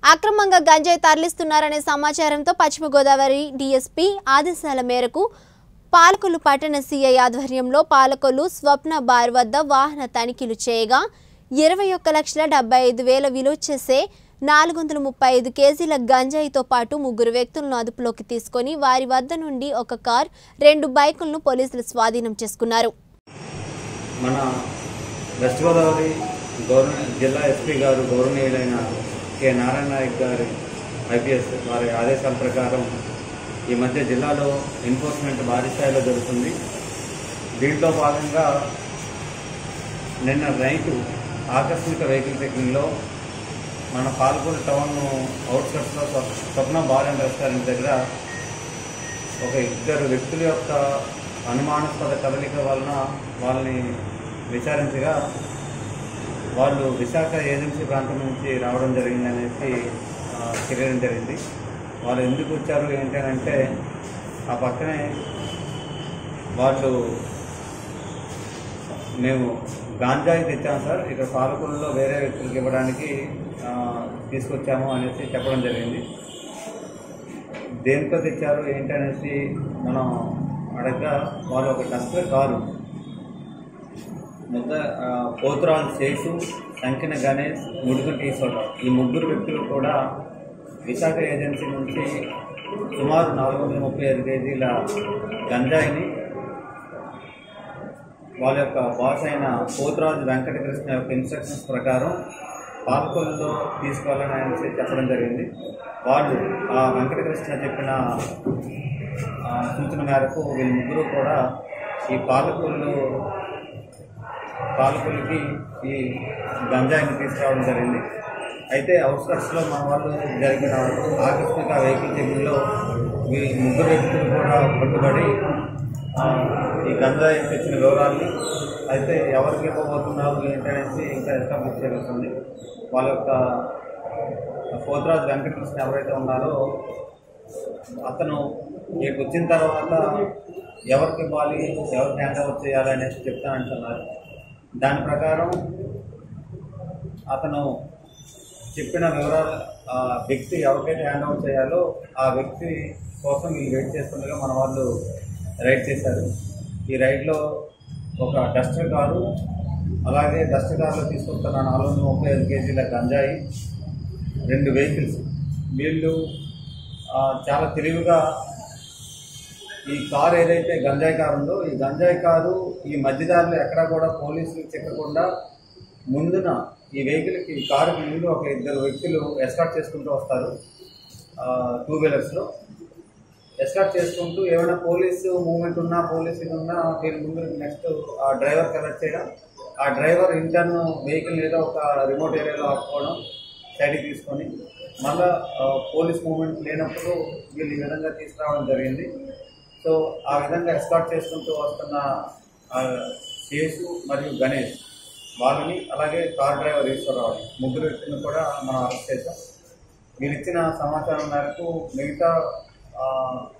అక్రమంగా గంజాయి తరలిస్తున్నారనే సమాచారంతో పశ్చిమ గోదావరి డీఎస్పీ ఆదేశాల మేరకు పాలకొల్లు పట్టణ సీఐ ఆధ్వర్యంలో పాలకొల్లు స్వప్న బార్ వద్ద వాహన తనిఖీలు చేయగా ఇరవై ఒక్క లక్షల డెబ్బై ఐదు వేల విలువ చేసే నాలుగు వందల ముప్పై ఐదు కేజీల గంజాయితో పాటు ముగ్గురు వ్యక్తులను అదుపులోకి తీసుకొని వారి వద్ద నుండి ఒక కార్ రెండు బైకులను పోలీసులు స్వాధీనం చేసుకున్నారు మన వెస్ట్ గోదావరి గవర్నమెంట్ జిల్లా ఎస్పీ గారు గౌరవనీయులైన కె నారాయణ నాయక్ గారి ఐపీఎస్ వారి ఆదేశాల ప్రకారం ఈ మధ్య జిల్లాలో ఎన్ఫోర్స్మెంట్ భారీ స్థాయిలో జరుగుతుంది దీంట్లో భాగంగా నిన్న నైటు ఆకస్మిక వెహికల్ చెకింగ్లో మన పాల్గొన టౌన్ అవుట్స్కట్స్లో స్వప్న బార్ అండ్ రెస్టారెంట్ దగ్గర ఒక ఇద్దరు వ్యక్తుల యొక్క అనుమానాస్పద కదలిక వలన వాళ్ళని విచారించగా వాళ్ళు విశాఖ ఏజెన్సీ ప్రాంతం నుంచి రావడం జరిగింది అనేసి ఆ, తెలియడం జరిగింది వాళ్ళు ఎందుకు వచ్చారు ఏంటి అని అంటే ఆ పక్కనే వాళ్ళు మేము గాంజాయి తెచ్చాము సార్ ఇక్కడ పాలకులలో వేరే వ్యక్తులకు ఇవ్వడానికి ఆ, తీసుకొచ్చాము అనేసి చెప్పడం జరిగింది దేంతో తెచ్చారు ఏంటి అనేసి మనం అడగగా వాళ్ళు ఒక డస్టర్ కారు మొత్తం ఆ, పోతురాజు శేషు సంకిన గణేష్ ముడుగుంటి ఈశ్వరరావు ఈ ముగ్గురు వ్యక్తులు కూడా విశాఖ ఏజెన్సీ నుంచి సుమారు నాలుగు వందల ముప్పై ఐదు కేజీల గంజాయిని వాళ్ళ యొక్క బాస్ అయిన పోతురాజు వెంకటకృష్ణ యొక్క ఇన్స్ట్రక్షన్స్ ప్రకారం పాలకొల్లులో తీసుకోవాలని ఆయన చెప్పడం జరిగింది వాళ్ళు ఆ వెంకటకృష్ణ చెప్పిన ఆ, సూచన మేరకు వీళ్ళు ముగ్గురు కూడా ఈ పాలకొల్లు పాలకొల్లుకి ఈ గంజాయిని తీసుకురావడం జరిగింది అయితే అవుట్స్కట్స్లో మన వాళ్ళు జరిగిన ఆకస్మిక వెహికల్ చెకింగ్లో ఈ ముగ్గురు వ్యక్తులు కూడా పట్టుబడి ఆ, ఈ గంజాయి తెచ్చిన వివరాల్ని అయితే ఎవరికి ఇవ్వబోతున్నారు ఏంటనేసి ఇంకా ఎస్టాబ్లిష్ జరుగుతుంది వాళ్ళ యొక్క పోతరాజు వెంకటకృష్ణ ఎవరైతే ఉన్నారో అతను ఇక్కడికి వచ్చిన తర్వాత ఎవరికి ఇవ్వాలి ఎవరికి హ్యాండ్ ఓవర్ చేయాలి అనేసి చెప్తానంటున్నారు దాని ప్రకారం అతను చెప్పిన వివరాలు ఆ వ్యక్తి ఎవరికైతే హ్యాండ్ ఓవర్ చేయాలో ఆ వ్యక్తి కోసం వీళ్ళు వెయిట్ చేస్తుండగా మన వాళ్ళు రైడ్ చేశారు ఈ రైడ్లో ఒక డస్టర్ కారు అలాగే డస్టర్ కారులో తీసుకొస్తున్న నాలుగు వందల ముప్పై ఐదు కేజీల గంజాయి రెండు వెహికల్స్ వీళ్ళు ఆ, చాలా తెలివిగా ఈ కారు ఏదైతే గంజాయి కారు ఉందో ఈ గంజాయి కారు ఈ మధ్యదారిలో ఎక్కడా కూడా పోలీసులు చెక్కకుండా ముందున ఈ వెహికల్కి ఈ కారుకి ముందు ఒక ఇద్దరు వ్యక్తులు ఎస్కాట్ చేసుకుంటూ వస్తారు టూ వీలర్స్లో ఎస్కాట్ చేసుకుంటూ ఏమైనా పోలీసు మూమెంట్ ఉన్నా పోలీసు ఇది ఉన్నా దీని ముందు నెక్స్ట్ ఆ డ్రైవర్ కలెక్ట్ చేయడం ఆ డ్రైవర్ ఇంటర్న్ వెహికల్ ఏదో ఒక రిమోట్ ఏరియాలో ఆపుకోవడం సైడ్కి తీసుకొని మళ్ళా ఆ, పోలీస్ మూమెంట్ లేనప్పుడు వీళ్ళు ఈ విధంగా తీసుకురావడం జరిగింది సో ఆ విధంగా ఎస్కాట్ చేసుకుంటూ వస్తున్న ఆ, శేషు మరియు గణేష్ వాళ్ళని అలాగే కార్ డ్రైవర్ ఈశ్వరరావు ముగ్గురు వ్యక్తులను కూడా మనం అరెస్ట్ చేశాం వీరు ఇచ్చిన సమాచారం మేరకు మిగతా ఆ,